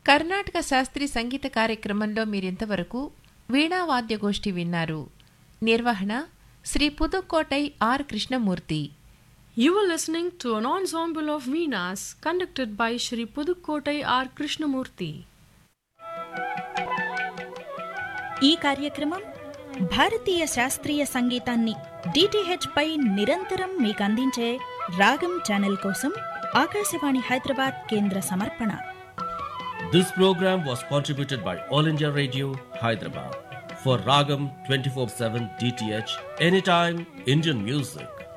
కర్ణాటక శాస్త్రీయ సంగీత కార్యక్రమంలో మీరింతవరకు వీణావాద్యగోష్ఠి విన్నారు నిర్వహణ Shri Pudukkottai R Krishnamurthy You were listening to an ensemble of Veenas conducted by Shri Pudukkotai R. Krishnamurti. ఈ కార్యక్రమం భారతీయ శాస్త్రీయ సంగీతాన్ని డిటిహెచ్ పై నిరంతరం మీకు అందించే రాగం ఛానల్ కోసం ఆకాశవాణి హైదరాబాద్ కేంద్ర సమర్పణ This program was contributed by All India Radio, Hyderabad. For Ragam 24 7 DTH, anytime Indian music.